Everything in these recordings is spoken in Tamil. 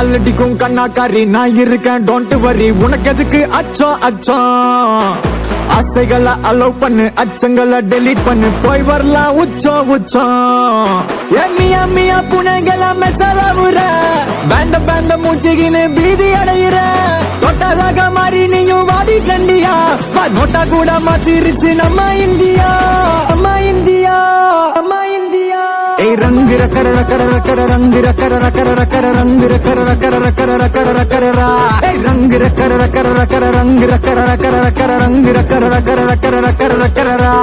காலடிக்கும் கண்ணாக்காரி நான் இருக்கேன் டோன்ட் வரி உனக்கு எதுக்கு அச்சம் அச்சம் ஆசைகளை அலோவ் பண்ணு அச்சங்களை டெலீட் பண்ணு போய் வரலாம் உச்சம் உச்சம் ஏ மியா மியா புனைகளை மெசலவுற பேந்த பேந்த மூச்சுகின்னு பீதி அடையிற தொட்டலாக மாறி நீயும் வாடி கண்டியா வா நோட்டா கூட மாத்திருச்சு நம்ம இந்தியா அம்மா இந்தியா அம்மா இந்தியா ஏய் ரங்கு ரக்கர ரக்கர ரக்கர ரங்கு ரக்கர ரக்கர ரக்கர ரங்கு ரக்கர ரக்கர ரக்கர ரக்கர ரக்கரரா ஏய் ரங்கு ரக்கர ரக்கர ரக்கர ரங்கு ரக்கர ரக்கர ரக்கர ரங்கு ரக்கர ரக்கர ரக்கர ரக்கர ரக்கரரா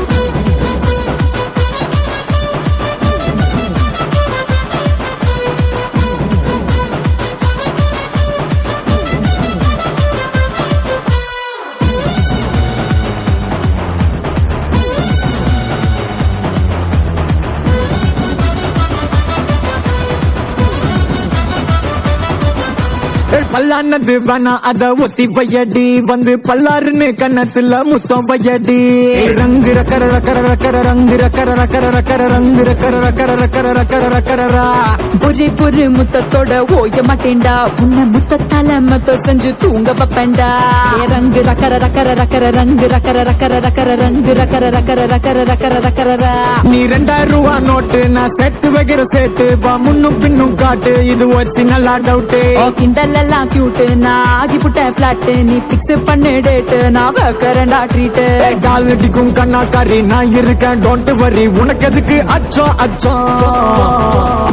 ஏய், பல்லானது வேணா அத ஒத்தி வையடி வந்து பல்லாருன்னு கண்ணத்துல முத்தம் வையடி ஏய், ரங்கு ரக்கர ரக்கர ரக்கர ரங்கு ரக்கர ரக்கர ரக்கர ரங்கு ரக்கர ரக்கர ரக்கர ரக்கர ரக்கரரா ஒரே ஒரு முத்தத்தோட ஓய மாட்டேன்டா உன்னை முத்தத்தால மத்த செஞ்சு தூங்க வைப்பேன்டா ஏ ரங்கு ரக்கர ரக்கர ரக்கர ரங்கு ரக்கர ரக்கர ரக்கர ரங்கு ரக்கர ரக்கர ரக்கர ரக்கர ரக்கரரா நீ ரெண்டாயிரம் ரூபா நோட்டு நான் சேர்த்து வைக்கிற சேர்த்து வா முன்னும் பின்னும் காட்டு இது ஒரு நல்லா டவுட்டு ஓ கிண்டல் எல்லாம் கியூட் நான் ஆகி புட்டேன் பிளாட் நீ பிக்ஸ் பண்ணு டேட் நான் வைக்கிறேன்டா ட்ரீட் கால் அடிக்கும் கண்ணாக்காரி நான் இருக்கேன் டோன்ட் வரி உனக்கு எதுக்கு அச்சம் அச்சம்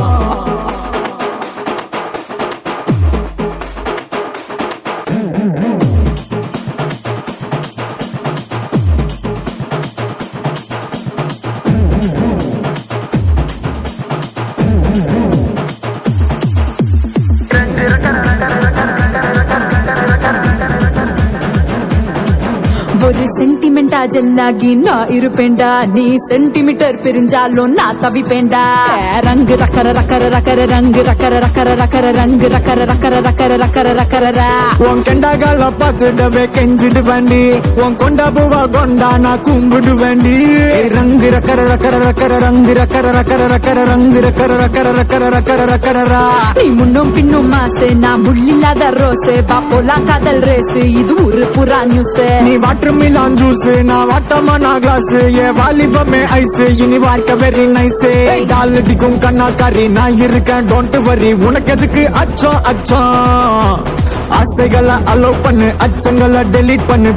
ஒரு சென்டிமெண்டா ஜெல்லாகி நான் இருப்பேன்டா நீ சென்டிமீட்டர் பிரிஞ்சாலும் நான் தவிப்பேன்டா ஏ, ரங்கு ரக்கர ரக்கர ரக்கர ரங்கு ரக்கர ரக்கர ரக்கர ரங்கு ரக்கர ரக்கர ரக்கர ரக்கர ரக்கரரா உன் கெண்டாகால பார்த்துடவே கெஞ்சிடு வேண்டி உன் கொண்டா பூவா கொண்டா நான் கும்பிடு வேண்டி ரங்கு ரக்கர ரக்கர ரக்கர ரங்கு ரக்கர ரக்கர ரக்கர ரங்கு ரக்கர ரக்கர ரக்கர ரக்கர ரக்கரரா நீ முன்னும் பின்னும் மாசு நான் முள்ளில்லாத ரோஸ் பாப்போலாம் காதல் ரேஸ் இது ஒரு புறா நியூஸ் நீ வாட்டர் மிலான் ஜூஸ் நான் வாட்டமான கிளாஸ் ஏ வாலிபமே ஐஸ் இனி வாழ்க்க வெரி நைஸ் கால் அடிக்கும் கண்ணாக்காரி நான் இருக்கேன் டோன்ட் வரி உனக்கு எதுக்கு அச்சம் அச்சம் ஆசைகளை அலோவ் பண்ணு அச்சங்களை டெலீட் பண்ணு